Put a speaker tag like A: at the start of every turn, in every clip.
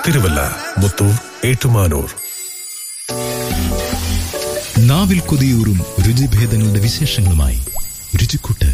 A: തിരുവല്ല മുത്തൂർ ഏറ്റുമാനൂർ
B: നാവിൽ കൊതിയൂറും രുചിഭേദങ്ങളുടെ വിശേഷങ്ങളുമായി രുചിക്കൂട്ട്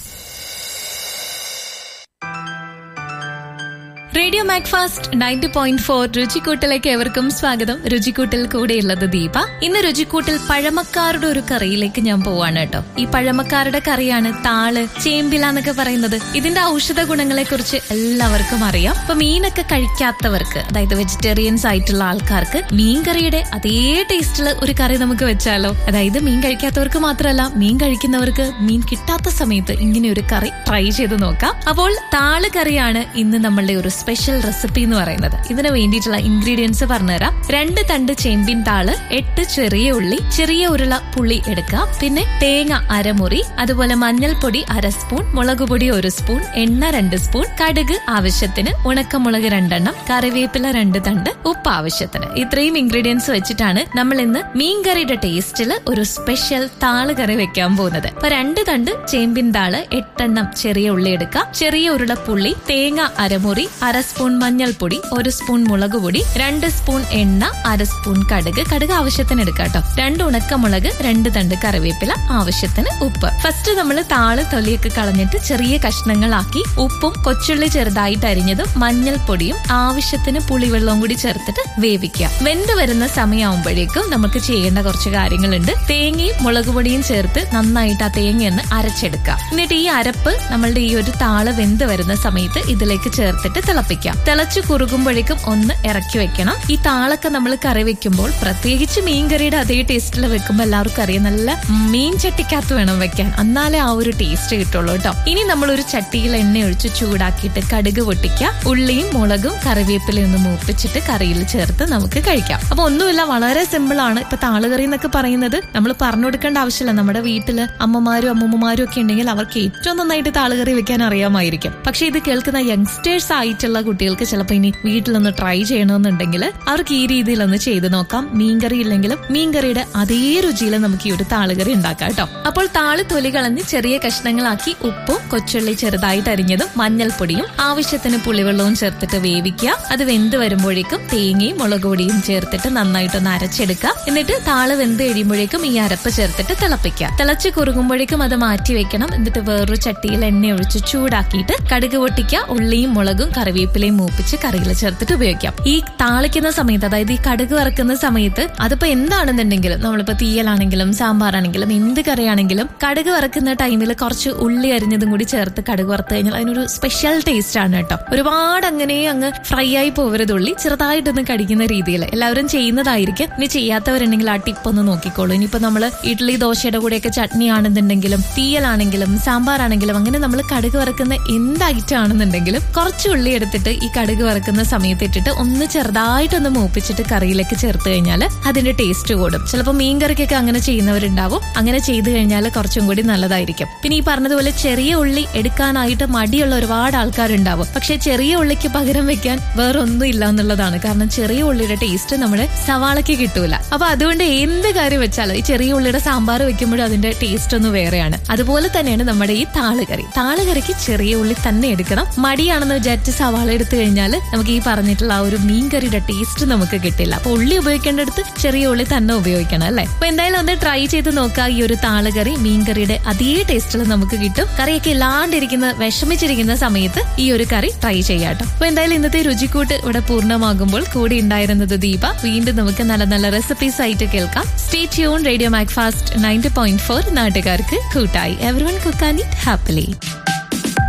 C: radio Macfast ninety point four രുചിക്കൂട്ടിലേക്ക് ഏവർക്കും സ്വാഗതം രുചിക്കൂട്ടിൽ കൂടെയുള്ളത് ദീപ ഇന്ന് രുചിക്കൂട്ടിൽ പഴമക്കാരുടെ ഒരു കറിയിലേക്ക് ഞാൻ പോവാണ് കേട്ടോ ഈ പഴമക്കാരുടെ കറിയാണ് താള് ചേമ്പില എന്നൊക്കെ പറയുന്നത് ഇതിന്റെ ഔഷധ ഗുണങ്ങളെ കുറിച്ച് എല്ലാവർക്കും അറിയാം അപ്പൊ മീനൊക്കെ കഴിക്കാത്തവർക്ക് അതായത് വെജിറ്റേറിയൻസ് ആയിട്ടുള്ള ആൾക്കാർക്ക് മീൻ കറിയുടെ അതേ ടേസ്റ്റിൽ ഒരു കറി നമുക്ക് വെച്ചാലോ അതായത് മീൻ കഴിക്കാത്തവർക്ക് മാത്രമല്ല മീൻ കഴിക്കുന്നവർക്ക് മീൻ കിട്ടാത്ത സമയത്ത് ഇങ്ങനെ ഒരു കറി ട്രൈ ചെയ്ത് നോക്കാം അപ്പോൾ താള് കറിയാണ് ഇന്ന് നമ്മളുടെ ഒരു സ്പെഷ്യൽ റെസിപ്പി എന്ന് പറയുന്നത് ഇതിന് വേണ്ടിയിട്ടുള്ള ഇൻഗ്രീഡിയൻസ് പറഞ്ഞുതരാം രണ്ട് തണ്ട് ചേമ്പിൻ താള് എട്ട് ചെറിയ ഉള്ളി ചെറിയ ഉരുള പുളി എടുക്കുക പിന്നെ തേങ്ങ അരമുറി അതുപോലെ മഞ്ഞൾപ്പൊടി അര സ്പൂൺ മുളക് പൊടി ഒരു സ്പൂൺ എണ്ണ രണ്ട് സ്പൂൺ കടുക് ആവശ്യത്തിന് ഉണക്കമുളക് രണ്ടെണ്ണം കറിവേപ്പില രണ്ട് തണ്ട് ഉപ്പ് ആവശ്യത്തിന് ഇത്രയും ഇൻഗ്രീഡിയൻസ് വെച്ചിട്ടാണ് നമ്മൾ ഇന്ന് മീൻകറിയുടെ ടേസ്റ്റിൽ ഒരു സ്പെഷ്യൽ താള് കറി വെക്കാൻ പോകുന്നത് അപ്പൊ രണ്ട് തണ്ട് ചേമ്പിൻ താള് എട്ടെണ്ണം ചെറിയ ഉള്ളി എടുക്കുക ചെറിയ ഉരുള പുള്ളി തേങ്ങ അരമുറി അര സ്പൂൺ മഞ്ഞൾപ്പൊടി ഒരു സ്പൂൺ മുളക് പൊടി രണ്ട് സ്പൂൺ എണ്ണ അര സ്പൂൺ കടുക് കടുക് ആവശ്യത്തിന് എടുക്കാം കേട്ടോ രണ്ട് ഉണക്കമുളക് രണ്ട് തണ്ട് കറിവേപ്പില ആവശ്യത്തിന് ഉപ്പ് ഫസ്റ്റ് നമ്മൾ താള് തൊലിയൊക്കെ കളഞ്ഞിട്ട് ചെറിയ കഷ്ണങ്ങളാക്കി ഉപ്പും കൊച്ചുള്ളി ചെറുതായിട്ട് അരിഞ്ഞതും മഞ്ഞൾപ്പൊടിയും ആവശ്യത്തിന് പുളിവെള്ളവും കൂടി ചേർത്തിട്ട് വേവിക്കുക വെന്ത് വരുന്ന സമയമാകുമ്പോഴേക്കും നമുക്ക് ചെയ്യേണ്ട കുറച്ച് കാര്യങ്ങളുണ്ട് തേങ്ങയും മുളക് പൊടിയും ചേർത്ത് നന്നായിട്ട് ആ തേങ്ങയൊന്ന് അരച്ചെടുക്കുക എന്നിട്ട് ഈ അരപ്പ് നമ്മളുടെ ഈ ഒരു താള് വെന്ത് വരുന്ന സമയത്ത് ഇതിലേക്ക് ചേർത്തിട്ട് തിളപ്പിക്കാം തിളച്ച് കുറുകുമ്പോഴേക്കും ഒന്ന് ഇറക്കി വെക്കണം ഈ താളൊക്കെ നമ്മൾ കറി വെക്കുമ്പോൾ പ്രത്യേകിച്ച് മീൻ കറിയുടെ അതേ ടേസ്റ്റിൽ വെക്കുമ്പോൾ എല്ലാവർക്കും അറിയാം നല്ല മീൻ ചട്ടിക്കകത്ത് വേണം വെക്കാൻ എന്നാലേ ആ ഒരു ടേസ്റ്റ് കിട്ടുള്ളൂ കേട്ടോ ഇനി നമ്മൾ ഒരു ചട്ടിയിൽ എണ്ണ ഒഴിച്ച് ചൂടാക്കിയിട്ട് കടുക് പൊട്ടിക്കുക ഉള്ളിയും മുളകും കറിവേപ്പിലയും ഒന്ന് മൂപ്പിച്ചിട്ട് കറിയിൽ ചേർത്ത് നമുക്ക് കഴിക്കാം അപ്പൊ ഒന്നുമില്ല വളരെ സിമ്പിൾ ആണ് ഇപ്പൊ താളുകറി എന്നൊക്കെ പറയുന്നത് നമ്മൾ പറഞ്ഞു കൊടുക്കേണ്ട ആവശ്യമില്ല നമ്മുടെ വീട്ടില് അമ്മമാരും അമ്മൂമ്മമാരും ഒക്കെ ഉണ്ടെങ്കിൽ അവർക്ക് ഏറ്റവും നന്നായിട്ട് താളുകറി വെക്കാൻ അറിയാമായിരിക്കും പക്ഷെ ഇത് കേൾക്കുന്ന യങ്സ്റ്റേഴ്സ് ആയിട്ടുള്ള കുട്ടികൾക്ക് ചിലപ്പോൾ ഇനി വീട്ടിലൊന്ന് ട്രൈ ചെയ്യണമെന്നുണ്ടെങ്കിൽ അവർക്ക് ഈ രീതിയിൽ ഒന്ന് ചെയ്ത് നോക്കാം മീൻകറി ഇല്ലെങ്കിലും മീൻകറിയുടെ അതേ രുചിയിൽ നമുക്ക് ഈ ഒരു താളുകറി ഉണ്ടാക്കാം കേട്ടോ അപ്പോൾ താള് തൊലി കളഞ്ഞ് ചെറിയ കഷ്ണങ്ങളാക്കി ഉപ്പും കൊച്ചുള്ളി ചെറുതായിട്ട് അരിഞ്ഞതും മഞ്ഞൾപ്പൊടിയും ആവശ്യത്തിന് പുളിവെള്ളവും ചേർത്തിട്ട് വേവിക്കുക അത് വെന്ത് വരുമ്പോഴേക്കും തേങ്ങയും മുളക് പൊടിയും ചേർത്തിട്ട് നന്നായിട്ടൊന്ന് അരച്ചെടുക്കുക എന്നിട്ട് താള് വെന്ത് കഴിയുമ്പോഴേക്കും ഈ അരപ്പ് ചേർത്തിട്ട് തിളപ്പിക്കുക തിളച്ച് കുറുകുമ്പോഴേക്കും അത് മാറ്റി വെക്കണം എന്നിട്ട് വേറൊരു ചട്ടിയിൽ എണ്ണ ഒഴിച്ച് ചൂടാക്കിയിട്ട് കടുക് പൊട്ടിക്കുക ഉള്ളിയും മുളകും കറിവേപ്പിലയും മൂപ്പിച്ച് കറിയിൽ ചേർത്തിട്ട് ഉപയോഗിക്കാം ഈ താളിക്കുന്ന സമയത്ത് അതായത് ഈ കടുക് വറക്കുന്ന സമയത്ത് അതിപ്പോ എന്താണെന്നുണ്ടെങ്കിലും നമ്മളിപ്പോ തീയലാണെങ്കിലും സാമ്പാറാണെങ്കിലും എന്ത് കറിയാണെങ്കിലും കടുക് വറക്കുന്ന ടൈമിൽ കുറച്ച് ഉള്ളി അരിഞ്ഞതും കൂടി ചേർത്ത് കടുക് വറുത്ത് കഴിഞ്ഞാൽ അതിനൊരു സ്പെഷ്യൽ ടേസ്റ്റ് ആണ് കേട്ടോ ഒരുപാട് അങ്ങനെ അങ്ങ് ഫ്രൈ ആയി പോകരുത് ഉള്ളി ചെറുതായിട്ടൊന്ന് കടിക്കുന്ന രീതിയിൽ എല്ലാവരും ചെയ്യുന്നതായിരിക്കും ഇനി ചെയ്യാത്തവരുണ്ടെങ്കിൽ ആ ടിപ്പ് ഒന്ന് നോക്കിക്കോളൂ ഇനിയിപ്പോ നമ്മള് ഇഡ്ഡലി ദോശയുടെ കൂടെയൊക്കെ ചട്നി ആണെന്നുണ്ടെങ്കിലും തീയലാണെങ്കിലും സാമ്പാറാണെങ്കിലും അങ്ങനെ നമ്മൾ കടുക് വറക്കുന്ന എന്ത് ഐറ്റം ആണെന്നുണ്ടെങ്കിലും കുറച്ച് ഉള്ളി എടുത്തിട്ട് ഈ കടുക് വറക്കുന്ന സമയത്ത് ഇട്ടിട്ട് ഒന്ന് ചെറുതായിട്ടൊന്ന് മൂപ്പിച്ചിട്ട് കറിയിലേക്ക് ചേർത്ത് കഴിഞ്ഞാൽ അതിന്റെ ടേസ്റ്റ് കൂടും ചിലപ്പോൾ മീൻ കറിക്കൊക്കെ അങ്ങനെ ചെയ്യുന്നവരുണ്ടാവും അങ്ങനെ ചെയ്തു കഴിഞ്ഞാൽ കുറച്ചും കൂടി നല്ലതായിരിക്കും പിന്നെ ഈ പറഞ്ഞതുപോലെ ചെറിയ ഉള്ളി എടുക്കാനായിട്ട് മടിയുള്ള ഒരുപാട് ആൾക്കാരുണ്ടാവും പക്ഷെ ചെറിയ ഉള്ളിക്ക് പകരം വെക്കാൻ വേറെ ഒന്നും ഇല്ല എന്നുള്ളതാണ് കാരണം ചെറിയ ഉള്ളിയുടെ ടേസ്റ്റ് നമ്മുടെ സവാളയ്ക്ക് കിട്ടൂല അപ്പൊ അതുകൊണ്ട് എന്ത് കറി വെച്ചാലും ഈ ചെറിയ ഉള്ളിയുടെ സാമ്പാർ വെക്കുമ്പോഴും അതിന്റെ ടേസ്റ്റ് ഒന്ന് വേറെയാണ് അതുപോലെ തന്നെയാണ് നമ്മുടെ ഈ താളുകറി താളുകറിക്ക് ചെറിയ ഉള്ളി തന്നെ എടുക്കണം മടിയാണെന്ന് വിചാരിച്ച് സവാള എടുത്തു കഴിഞ്ഞാൽ നമുക്ക് ഈ പറഞ്ഞിട്ടുള്ള ആ ഒരു മീൻ കറിയുടെ ടേസ്റ്റ് നമുക്ക് കിട്ടില്ല അപ്പൊ ഉള്ളി ഉപയോഗിക്കേണ്ടടുത്ത് ചെറിയ ഉള്ളി തന്നെ ഉപയോഗിക്കണം അല്ലെ അപ്പൊ എന്തായാലും ഒന്ന് ട്രൈ ചെയ്ത് നോക്കുക ഈ ഒരു താളുകറി മീൻ കറിയുടെ അതേ ടേസ്റ്റിൽ നമുക്ക് കിട്ടും കറിയൊക്കെ ഇല്ലാണ്ടിരിക്കുന്ന വിഷമിച്ചിരിക്കുന്ന സമയത്ത് ഈ ഒരു കറി ട്രൈ ചെയ്യാട്ടോ അപ്പൊ എന്തായാലും ഇന്നത്തെ രുചിക്കൂട്ട് ഇവിടെ പൂർണ്ണമാകുമ്പോൾ കൂടി ഉണ്ടായിരുന്നത് ദീപ വീണ്ടും നമുക്ക് നല്ല നല്ല റെസിപ്പീസ് ആയിട്ട് കേൾക്കാം stay tune radio Mac Fast ninety point four നാട്ടുകാർക്ക് കൂട്ടായി everyone cook and eat happily